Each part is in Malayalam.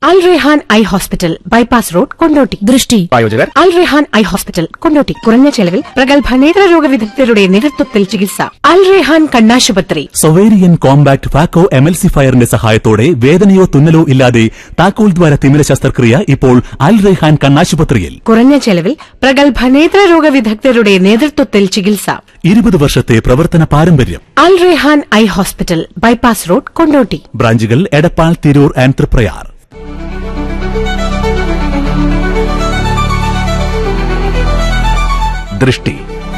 അൽ Rehan eye hospital bypass road Kondotty ദൃഷ്ടി പ്രായോജകർ അൽ റെഹാൻ ഐ ഹോസ്പിറ്റൽ കൊണ്ടോട്ടി കുറഞ്ഞ ചെലവിൽ പ്രഗത്ഭ നേത്രരോഗ വിദഗ്ധരുടെ നേതൃത്വത്തിൽ ചികിത്സ അൽ റെഹാൻ കണ്ണാശുപത്രി സൊവേരിയൻ കോമ്പാക്ട് ഫാക്കോ എമൽസിഫയറിന്റെ സഹായത്തോടെ വേദനയോ തുന്നലോ ഇല്ലാതെ താക്കോൽ ദ്വാര തിമിര ശസ്ത്രക്രിയ ഇപ്പോൾ അൽ റെഹാൻ കണ്ണാശുപത്രിയിൽ കുറഞ്ഞ ചെലവിൽ പ്രഗത്ഭ നേത്രരോഗ വിദഗ്ധരുടെ നേതൃത്വത്തിൽ ചികിത്സ ഇരുപത് വർഷത്തെ പ്രവർത്തന പാരമ്പര്യം Al Rehan eye hospital bypass road Kondotty ബ്രാഞ്ചുകൾ എടപ്പാൾ തിരൂർ ആൻഡ് തൃപ്രയാർ ദൃഷ്ടി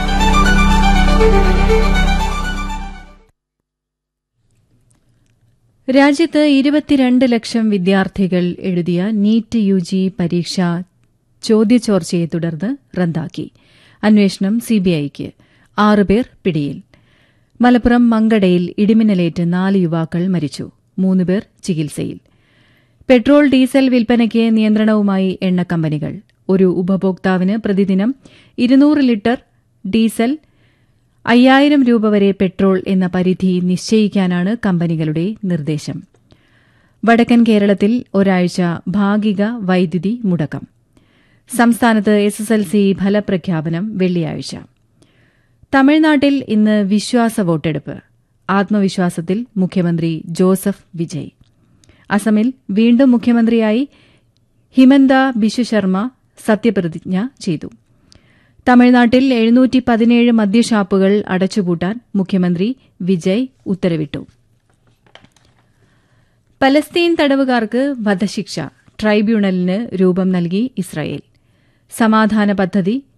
രാജ്യത്ത് ഇരുപത്തിരണ്ട് ലക്ഷം വിദ്യാർത്ഥികൾ എഴുതിയ നീറ്റ് യു ജി പരീക്ഷ ചോദ്യചോർച്ചയെ തുടർന്ന് റദ്ദാക്കി അന്വേഷണം സിബിഐക്ക് ആറുപേർ പിടിയിൽ മലപ്പുറം മങ്കടയിൽ ഇടിമിന്നലേറ്റ് നാല് യുവാക്കൾ മരിച്ചു മൂന്നുപേർ ചികിത്സയിൽ പെട്രോൾ ഡീസൽ വിൽപ്പനയ്ക്ക് നിയന്ത്രണവുമായി എണ്ണ കമ്പനികൾ ഒരു ഉപഭോക്താവിന് പ്രതിദിനം ഇരുന്നൂറ് ലിറ്റർ ഡീസൽ അയ്യായിരം രൂപ വരെ പെട്രോൾ എന്ന പരിധി നിശ്ചയിക്കാനാണ് കമ്പനികളുടെ നിർദ്ദേശം വടക്കൻ കേരളത്തിൽ ഒരാഴ്ച ഭാഗിക വൈദ്യുതി മുടക്കം സംസ്ഥാനത്ത് എസ് എസ് എൽ സി ഫലപ്രഖ്യാപനം വെള്ളിയാഴ്ച തമിഴ്നാട്ടിൽ ഇന്ന് വിശ്വാസ വോട്ടെടുപ്പ് ആത്മവിശ്വാസത്തിൽ മുഖ്യമന്ത്രി ജോസഫ് വിജയ് അസമിൽ വീണ്ടും മുഖ്യമന്ത്രിയായി ഹിമന്ത ബിശ്വ ശർമ്മ സത്യപ്രതിജ്ഞ ചെയ്തു തമിഴ്നാട്ടിൽ എഴുന്നൂറ്റി പതിനേഴ് മദ്യഷാപ്പുകൾ അടച്ചുപൂട്ടാൻ മുഖ്യമന്ത്രി വിജയ് ഉത്തരവിട്ടു പലസ്തീൻ തടവുകാർക്ക് വധശിക്ഷ ട്രൈബ്യൂണലിന് രൂപം നൽകി ഇസ്രായേൽ സമാധാന പദ്ധതി